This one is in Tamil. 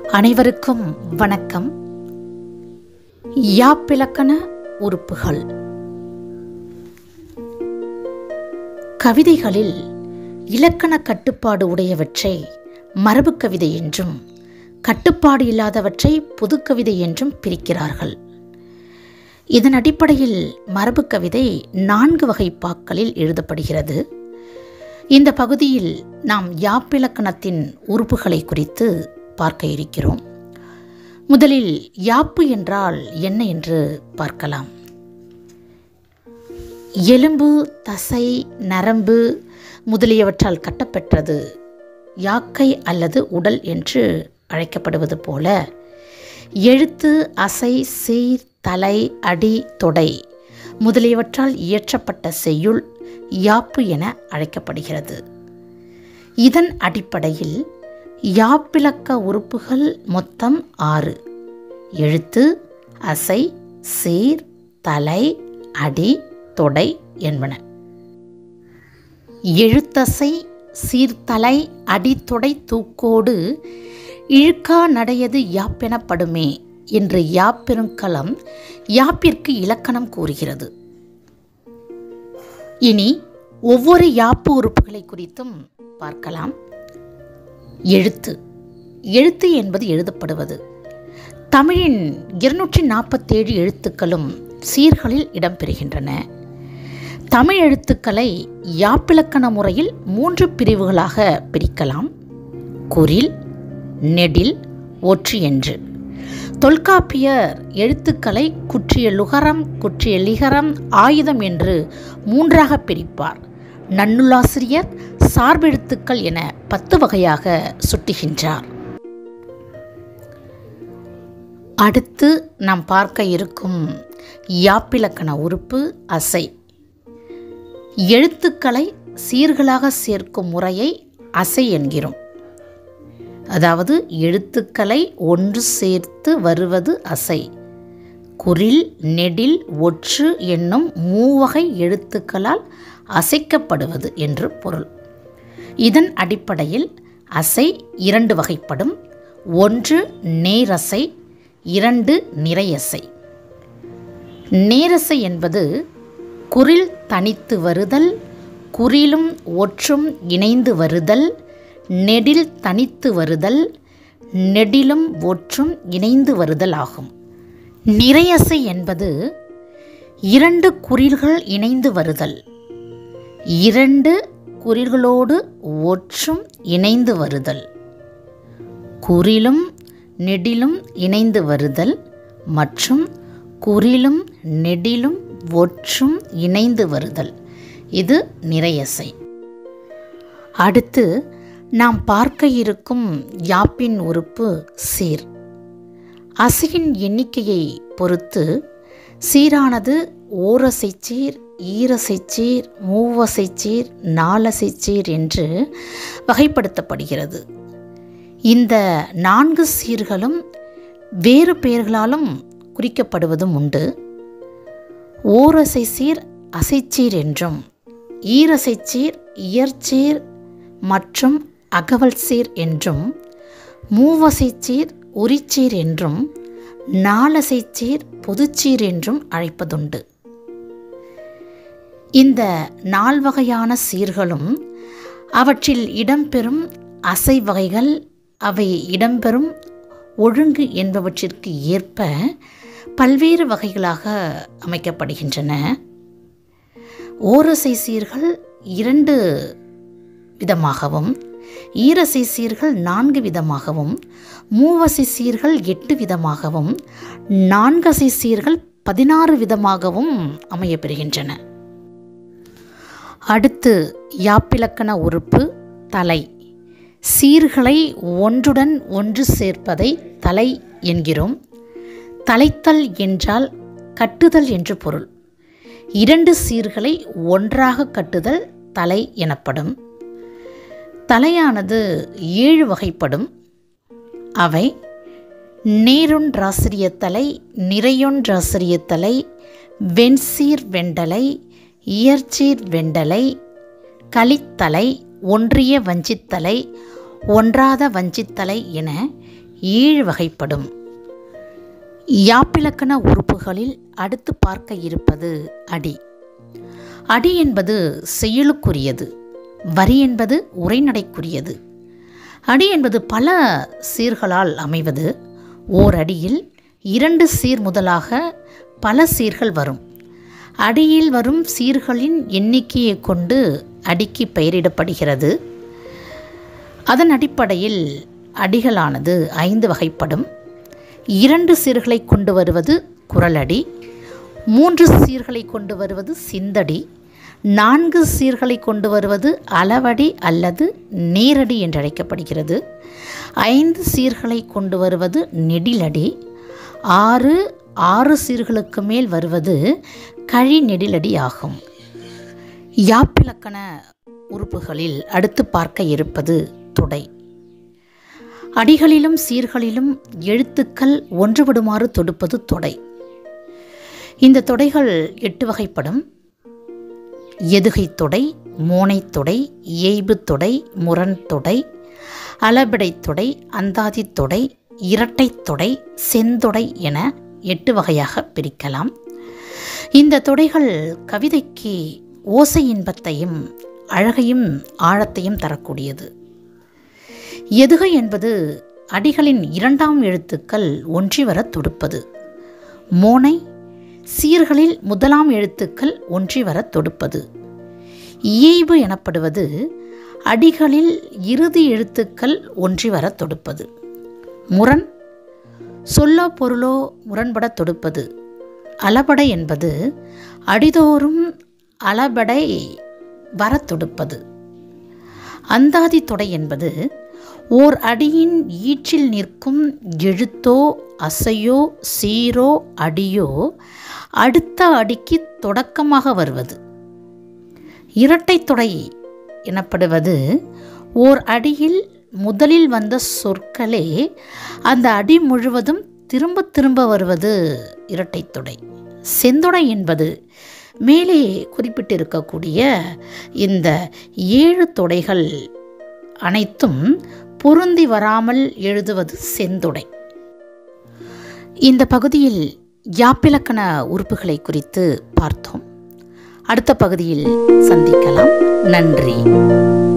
அனைவருக்கும் வணக்கம் யாப்பிலக்கண உறுப்புகள் கவிதைகளில் இலக்கண கட்டுப்பாடு உடையவற்றை மரபு கவிதை என்றும் கட்டுப்பாடு இல்லாதவற்றை புதுக்கவிதை என்றும் பிரிக்கிறார்கள் இதன் அடிப்படையில் மரபு கவிதை நான்கு வகை பாக்களில் எழுதப்படுகிறது இந்த பகுதியில் நாம் யாப்பிலக்கணத்தின் உறுப்புகளை குறித்து பார்க்க இருக்கிறோம் முதலில் யாப்பு என்றால் என்ன என்று பார்க்கலாம் எலும்பு தசை நரம்பு முதலியவற்றால் கட்டப்பெற்றது யாக்கை அல்லது உடல் என்று அழைக்கப்படுவது போல எழுத்து அசை சீர் தலை அடி தொடை முதலியவற்றால் இயற்றப்பட்ட செய்யுள் யாப்பு என அழைக்கப்படுகிறது இதன் அடிப்படையில் யாப்பிலக்க உறுப்புகள் மொத்தம் ஆறு எழுத்து அசை சீர் தலை அடி தொடை என்பன எழுத்தசை சீர்தலை அடித்தொடை தூக்கோடு இழுக்கா நடையது யாப்பெனப்படுமே என்று யாப்பெருங்கலம் யாப்பிற்கு இலக்கணம் கூறுகிறது இனி ஒவ்வொரு யாப்பு உறுப்புகளை குறித்தும் பார்க்கலாம் எழுத்து எழுத்து என்பது எழுதப்படுவது தமிழின் இருநூற்றி நாற்பத்தேழு எழுத்துக்களும் சீர்களில் இடம்பெறுகின்றன தமிழ் எழுத்துக்களை யாப்பிலக்கண முறையில் மூன்று பிரிவுகளாக பிரிக்கலாம் குறில் நெடில் ஒற்று என்று தொல்காப்பியர் எழுத்துக்களை குற்றிய லுகரம் குற்றிய லிகரம் ஆயுதம் என்று மூன்றாக பிரிப்பார் நன்னுலாசிரியர் சார்பெழுத்துக்கள் என பத்து வகையாக சுட்டுகின்றார் அடுத்து நாம் பார்க்க இருக்கும் யாப்பிலக்கண உறுப்பு அசை எழுத்துக்களை சீர்களாக சேர்க்கும் முறையை அசை என்கிறோம் அதாவது எழுத்துக்களை ஒன்று சேர்த்து வருவது அசை குறில் நெடில் ஒற்று என்னும் மூவகை எழுத்துக்களால் அசைக்கப்படுவது என்று பொருள் இதன் அடிப்படையில் அசை இரண்டு வகைப்படும் ஒன்று நேரசை இரண்டு நிறையசை நேரசை என்பது குறில் தனித்து வருதல் குறிலும் ஒற்றும் இணைந்து வருதல் நெடில் தனித்து வருதல் நெடிலும் ஒற்றும் இணைந்து வருதல் ஆகும் நிறையசை என்பது இரண்டு குறில்கள் இணைந்து வருதல் இரண்டு குறில்களோடு ஒற்றும் இணைந்து வருதல் குறிலும் நெடிலும் இணைந்து வருதல் மற்றும் குறிலும் நெடிலும் ஒற்றும் இணைந்து வருதல் இது நிறையசை அடுத்து நாம் பார்க்க இருக்கும் யாப்பின் உறுப்பு சீர் அசையின் எண்ணிக்கையை பொறுத்து சீரானது ஓரசைச்சீர் ஈரசைச்சீர் மூவசைச்சீர் நாலசைச்சீர் என்று வகைப்படுத்தப்படுகிறது இந்த நான்கு சீர்களும் வேறு பெயர்களாலும் குறிக்கப்படுவதும் உண்டு ஓரசை சீர் அசைச்சீர் என்றும் ஈரசைச்சீர் இயற்சீர் மற்றும் அகவல் சீர் என்றும் மூவசைச்சீர் உரிச்சீர் என்றும் நாலசைச்சீர் பொதுச்சீர் என்றும் அழைப்பதுண்டு இந்த நால்வகையான சீர்களும் அவற்றில் இடம்பெறும் அசை வகைகள் அவை இடம்பெறும் ஒழுங்கு என்பவற்றிற்கு ஏற்ப பல்வேறு வகைகளாக அமைக்கப்படுகின்றன ஓரசை சீர்கள் இரண்டு விதமாகவும் ஈரசை சீர்கள் நான்கு விதமாகவும் மூவசை சீர்கள் எட்டு விதமாகவும் நான்கசை சீர்கள் பதினாறு விதமாகவும் அமையப்பெறுகின்றன அடுத்து யாப்பிலக்கண உறுப்பு தலை சீர்களை ஒன்றுடன் ஒன்று சேர்ப்பதை தலை என்கிறோம் தலைத்தல் என்றால் கட்டுதல் என்று பொருள் இரண்டு சீர்களை ஒன்றாக கட்டுதல் தலை எனப்படும் தலையானது ஏழு வகைப்படும் அவை நேரொன்றாசிரிய தலை நிறையொன்றாசிரிய தலை வெண்சீர் வெண்டலை இயற்சீர் வெண்டலை களித்தலை ஒன்றிய வஞ்சித்தலை ஒன்றாத வஞ்சித்தலை என ஏழு வகைப்படும் யாப்பிலக்கண உறுப்புகளில் அடுத்து பார்க்க இருப்பது அடி அடி என்பது செயலுக்குரியது வரி என்பது உரைநடைக்குரியது அடி என்பது பல சீர்களால் அமைவது ஓர் அடியில் இரண்டு சீர் முதலாக பல சீர்கள் வரும் அடியில் வரும் சீர்களின் எண்ணிக்கையை கொண்டு அடிக்கு பெயரிடப்படுகிறது அதன் அடிப்படையில் அடிகளானது ஐந்து வகைப்படும் இரண்டு சீர்களை கொண்டு வருவது குரலடி மூன்று சீர்களை கொண்டு வருவது சிந்தடி நான்கு சீர்களை கொண்டு வருவது அளவடி அல்லது நேரடி என்று அழைக்கப்படுகிறது ஐந்து சீர்களை கொண்டு வருவது நெடிலடி ஆறு ஆறு சீர்களுக்கு மேல் வருவது கழி நெடிலடி ஆகும் யாப்பிலக்கண உறுப்புகளில் அடுத்து பார்க்க இருப்பது தொடை அடிகளிலும் சீர்களிலும் எழுத்துக்கள் ஒன்றுபடுமாறு தொடுப்பது தொடை இந்த தொடைகள் எட்டு வகைப்படும் எதுகை தொடை மோனை தொடை ஏய்பு தொடை முரண் தொடை அளபடை தொடை அந்தாதி தொடை இரட்டை தொடை செந்தொடை என எட்டு வகையாக பிரிக்கலாம் இந்த தொடைகள் கவிதைக்கு ஓசை இன்பத்தையும் அழகையும் ஆழத்தையும் தரக்கூடியது எதுகை என்பது அடிகளின் இரண்டாம் எழுத்துக்கள் ஒன்றி வர தொடுப்பது மோனை சீர்களில் முதலாம் எழுத்துக்கள் ஒன்றி வர தொடுப்பது இயைபு எனப்படுவது அடிகளில் இறுதி எழுத்துக்கள் ஒன்றி வர தொடுப்பது முரண் சொல்லோ பொருளோ முரண்பட தொடுப்பது அளபடை என்பது அடிதோறும் அளபடை வர தொடுப்பது அந்தாதி தொடை என்பது ஓர் அடியின் ஈற்றில் நிற்கும் எழுத்தோ அசையோ சீரோ அடியோ அடுத்த அடிக்கு தொடக்கமாக வருவது இரட்டை தொடை எனப்படுவது ஓர் அடியில் முதலில் வந்த சொற்களே அந்த அடி முழுவதும் திரும்ப திரும்ப வருவது இரட்டை தொடை செந்தொடை என்பது மேலே குறிப்பிட்டிருக்கக்கூடிய இந்த ஏழு தொடைகள் அனைத்தும் பொருந்தி வராமல் எழுதுவது செந்தொடை இந்த பகுதியில் யாப்பிலக்கண உறுப்புகளை குறித்து பார்த்தோம் அடுத்த பகுதியில் சந்திக்கலாம் நன்றி